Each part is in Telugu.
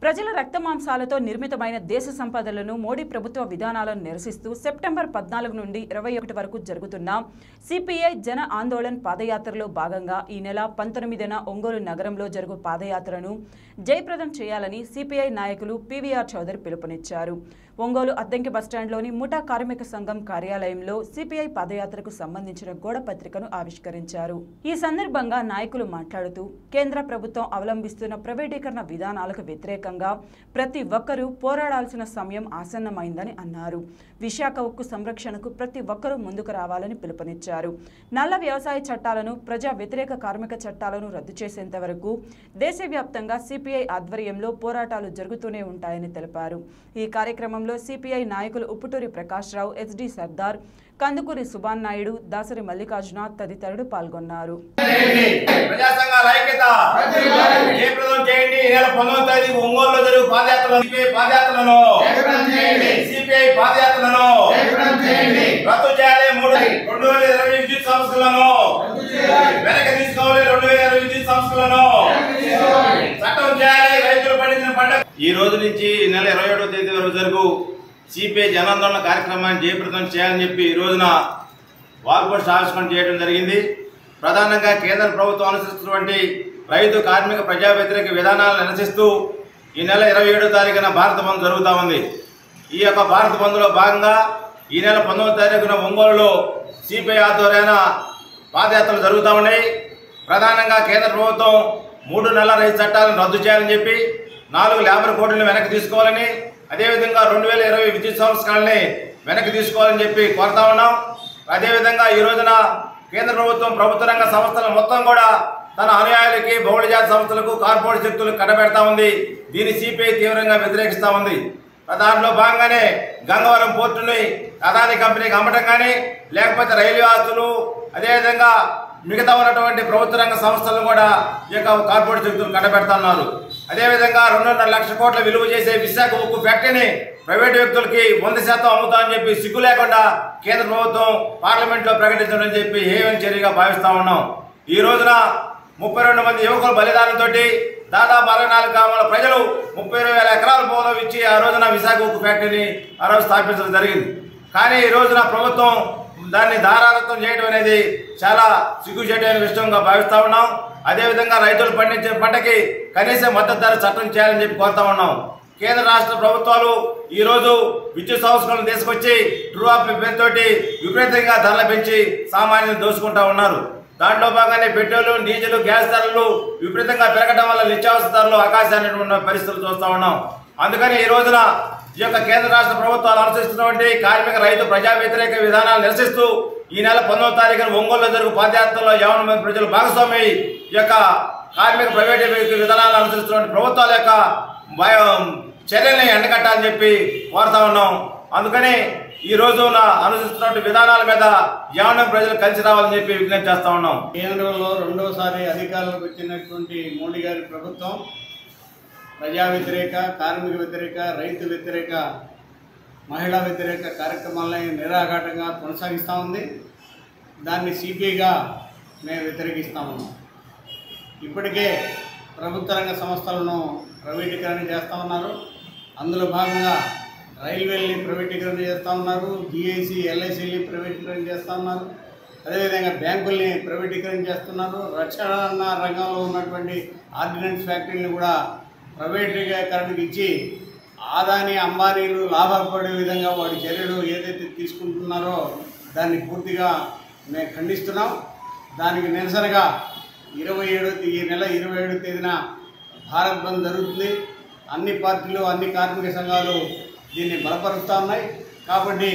ప్రజల రక్తమాంసాలతో నిర్మితమైన దేశ సంపదలను మోడీ ప్రభుత్వ విధానాలను నిరసిస్తూ సెప్టెంబర్ పద్నాలుగు నుండి ఇరవై ఒకటి వరకు జరుగుతున్న సిపిఐ జన ఆందోళన్ పాదయాత్రలో భాగంగా ఈ నెల పంతొమ్మిదిన ఒంగోలు నగరంలో జరుగు పాదయాత్రను జయప్రదం చేయాలని సిపిఐ నాయకులు పివిఆర్ చౌదరి పిలుపునిచ్చారు ఒంగోలు అద్దంకి బస్టాండ్లోని ముఠా కార్మిక సంఘం కార్యాలయంలో సిపిఐ పాదయాత్రకు సంబంధించిన గోడ పత్రికను ఆవిష్కరించారు ఈ సందర్భంగా నాయకులు మాట్లాడుతూ కేంద్ర ప్రభుత్వం అవలంబిస్తున్న ప్రైవేటీకరణ విధానాలకు వ్యతిరేకంగా ప్రతి ఒక్కరూ పోరాడాల్సిన సమయం ఆసన్నమైందని అన్నారు విశాఖ ఉక్కు సంరక్షణకు ప్రతి ఒక్కరూ ముందుకు రావాలని పిలుపునిచ్చారు నల్ల వ్యవసాయ చట్టాలను ప్రజా వ్యతిరేక కార్మిక చట్టాలను రద్దు చేసేంత వరకు దేశవ్యాప్తంగా సిపిఐ ఆధ్వర్యంలో పోరాటాలు జరుగుతూనే ఉంటాయని తెలిపారు ఈ కార్యక్రమంలో సిపిఐ నాయకులు ఉప్పుటూరి ప్రకాష్ రావు ఎస్డి సర్దార్ కందుకూరి సుభాన్ నాయుడు దాసరి మల్లికార్జున తదితరులు పాల్గొన్నారు ప్రజా సంఘాల ఐక్యత జయప్రదం చేయండి ఈ నెల పంతొమ్మిది తేదీ ఒంగోలులో జరుగు పాదయాత్రలను సిపిఐ పాదయాత్రలను సిపిఐ పాదయాత్రలను రద్దు చేయాలి మూడు రెండు వేల ఇరవై విద్యుత్ సంస్థలను వెనక్కి తీసుకోవాలి రెండు వేల ఇరవై విద్యుత్ సంస్థలను చట్టం చేయాలి రైతులు పండించిన పంట ఈ రోజు నుంచి ఈ నెల ఇరవై ఏడవ తేదీ వరకు జరుగు సిపిఐ జనాందోళన కార్యక్రమాన్ని జయప్రదం చేయాలని చెప్పి ఈ రోజున వాల్పోస్ట్ ఆవిష్కరణ చేయడం జరిగింది ప్రధానంగా కేంద్ర ప్రభుత్వం అనుసరిస్తున్నటువంటి రైతు కార్మిక ప్రజా వ్యతిరేక విధానాలను నిరసిస్తూ ఈ నెల ఇరవై ఏడో తారీఖున భారత బంద్ జరుగుతూ ఉంది ఈ యొక్క భారత బంద్లో భాగంగా ఈ నెల పంతొమ్మిదో తారీఖున ఒంగోలులో సిపిఐ ఆధ్వర్యాన పాదయాత్రలు జరుగుతూ ఉన్నాయి ప్రధానంగా కేంద్ర ప్రభుత్వం మూడు నెలల రైతు చట్టాలను రద్దు చేయాలని చెప్పి నాలుగు లేబర్ కోడ్లను వెనక్కి తీసుకోవాలని అదేవిధంగా రెండు వేల ఇరవై విద్యుత్ సంస్కరణని వెనక్కి తీసుకోవాలని చెప్పి కోరుతా ఉన్నాం అదేవిధంగా ఈ రోజున కేంద్ర ప్రభుత్వం ప్రభుత్వ రంగ సంస్థలు మొత్తం కూడా తన అనుయాయులకి బహుళ జాతి సంస్థలకు కార్పొరేట్ శక్తులకు కట్టబెడతా ఉంది దీన్ని సిపిఐ తీవ్రంగా వ్యతిరేకిస్తూ ఉంది దాంట్లో భాగంగానే గంగవరం పోర్టుని అదాని కంపెనీకి అమ్మటం కానీ లేకపోతే రైల్వే ఆస్తులు అదేవిధంగా మిగతా ఉన్నటువంటి ప్రభుత్వ రంగ సంస్థలను కూడా ఈ యొక్క కార్పొరేట్ శక్తులు కట్టబెడుతున్నారు అదేవిధంగా రెండున్నర లక్షల కోట్ల విలువ చేసే విశాఖ ఉక్కు ఫ్యాక్టరీని ప్రైవేటు వ్యక్తులకి వంద శాతం అమ్ముతామని చెప్పి సిగ్గు లేకుండా కేంద్ర ప్రభుత్వం పార్లమెంట్లో ప్రకటించడం చెప్పి ఏమేమి చర్యగా భావిస్తా ఉన్నాం ఈ రోజున ముప్పై రెండు మంది యువకుల బలిదానంతో దాదాపు అరవై నాలుగు గ్రామాల ప్రజలు ముప్పై ఇరవై వేల ఎకరాల భూములు ఇచ్చి ఆ రోజున విశాఖ ఉక్కు ఫ్యాక్టరీని ఆ రోజు స్థాపించడం జరిగింది కానీ ఈ రోజున ప్రభుత్వం దాన్ని ధారారత్వం చేయడం అనేది చాలా సిగ్గుచేటైన విషయంగా భావిస్తా ఉన్నాం అదేవిధంగా రైతులు పండించే పంటకి కనీస మద్దతు ధర చట్టం చేయాలని చెప్పి కోరుతా ఉన్నాం కేంద్ర రాష్ట్ర ప్రభుత్వాలు ఈ రోజు విద్యుత్ సంస్థలను తీసుకొచ్చి ట్రూ ఆఫ్ పేరుతోటి విపరీతంగా ధరలు పెంచి సామాన్యులు దోసుకుంటా ఉన్నారు దాంట్లో భాగంగానే పెట్రోల్ డీజిల్ గ్యాస్ ధరలు విపరీతంగా పెరగడం వల్ల నిత్యావసర ధరలు ఆకాశాన్ని ఉన్న పరిస్థితులు చూస్తా ఉన్నాం అందుకని ఈ రోజున ఈ యొక్క కేంద్ర రాష్ట్ర ప్రభుత్వాలు అనుసరిస్తున్నటువంటి కార్మిక రైతు ప్రజా వ్యతిరేక విధానాలు నిరసిస్తూ ఈ నెల పంతొమ్మిది తారీఖున ఒంగోలులో జరుగు పాదయాత్రలో యావన మంది ప్రజలు భాగస్వామి ఈ యొక్క కార్మిక ప్రైవేట్ విధానాలు అనుసరిస్తున్నటువంటి ప్రభుత్వాల యొక్క భయం చర్యల్ని ఎండకట్టాలని చెప్పి కోరుతా ఉన్నాం అందుకని ఈ రోజు నా అనుసరిస్తున్నటువంటి విధానాల మీద యావన ప్రజలు కలిసి రావాలని చెప్పి విజ్ఞప్తి చేస్తా ఉన్నాం కేంద్రంలో రెండవసారి అధికారంలోకి వచ్చినటువంటి మోడీ గారి ప్రభుత్వం ప్రజా వ్యతిరేక కార్మిక వ్యతిరేక రైతు వ్యతిరేక మహిళా వ్యతిరేక కార్యక్రమాలని నిరాఘాటంగా కొనసాగిస్తూ ఉంది దాన్ని సిపిఐగా మేము వ్యతిరేకిస్తా ఉన్నాం ఇప్పటికే ప్రభుత్వ రంగ సంస్థలను ప్రైవేటీకరణ చేస్తూ ఉన్నారు అందులో భాగంగా రైల్వేల్ని ప్రైవేటీకరణ చేస్తూ ఉన్నారు జిఐసి ఎల్ఐసిని ప్రైవేటీకరణ చేస్తూ ఉన్నారు అదేవిధంగా బ్యాంకుల్ని ప్రైవేటీకరణ చేస్తున్నారు రక్షణ రంగంలో ఉన్నటువంటి ఆర్డినెన్స్ ఫ్యాక్టరీని కూడా ప్రైవేటీకరణకు ఇచ్చి ఆదాని అంబానీలు లాభపడే విధంగా వాడి చర్యలు ఏదైతే తీసుకుంటున్నారో దాన్ని పూర్తిగా మేము ఖండిస్తున్నాం దానికి నిరసనగా ఇరవై ఏడు ఈ నెల ఇరవై ఏడు తేదీన భారత్ బంద్ జరుగుతుంది అన్ని పార్టీలు అన్ని కార్మిక సంఘాలు దీన్ని బలపరుస్తూ ఉన్నాయి కాబట్టి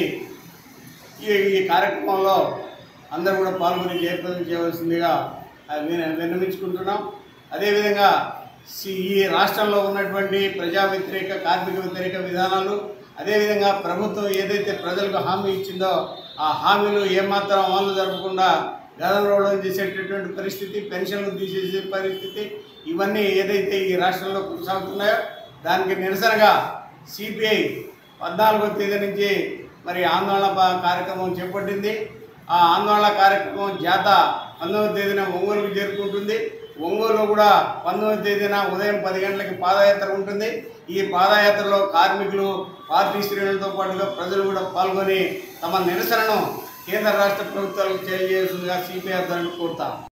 ఈ ఈ కార్యక్రమంలో అందరూ కూడా పాల్గొని జయప్రదం చేయవలసిందిగా ఆ, విన- విన్నవించుకుంటున్నాం అదేవిధంగా సి- ఈ రాష్ట్రంలో ఉన్నటువంటి ప్రజా వ్యతిరేక కార్మిక వ్యతిరేక విధానాలు అదేవిధంగా ప్రభుత్వం ఏదైతే ప్రజలకు హామీ ఇచ్చిందో ఆ హామీలు ఏమాత్రం అమలు జరపకుండా గతంలో చేసేటటువంటి పరిస్థితి పెన్షన్లు తీసేసే పరిస్థితి ఇవన్నీ ఏదైతే ఈ రాష్ట్రంలో కొనసాగుతున్నాయో దానికి నిరసనగా సిపిఐ పద్నాలుగో తేదీ నుంచి మరి ఆందోళన ప- కార్యక్రమం చేపట్టింది ఆ ఆందోళన కార్యక్రమం జాత పంతొమ్మిది తేదీన ఒంగోలుకు చేరుకుంటుంది ఒంగోలులో కూడా పంతొమ్మిది తేదీన ఉదయం పది గంటలకి పాదయాత్ర ఉంటుంది ఈ పాదయాత్రలో కార్మికులు పార్టీ శ్రేణులతో పాటుగా ప్రజలు కూడా పాల్గొని తమ నిరసనను కేంద్ర రాష్ట్ర ప్రభుత్వాలకు తెలియజేస్తుందిగా సిపిఐ కోరుతాం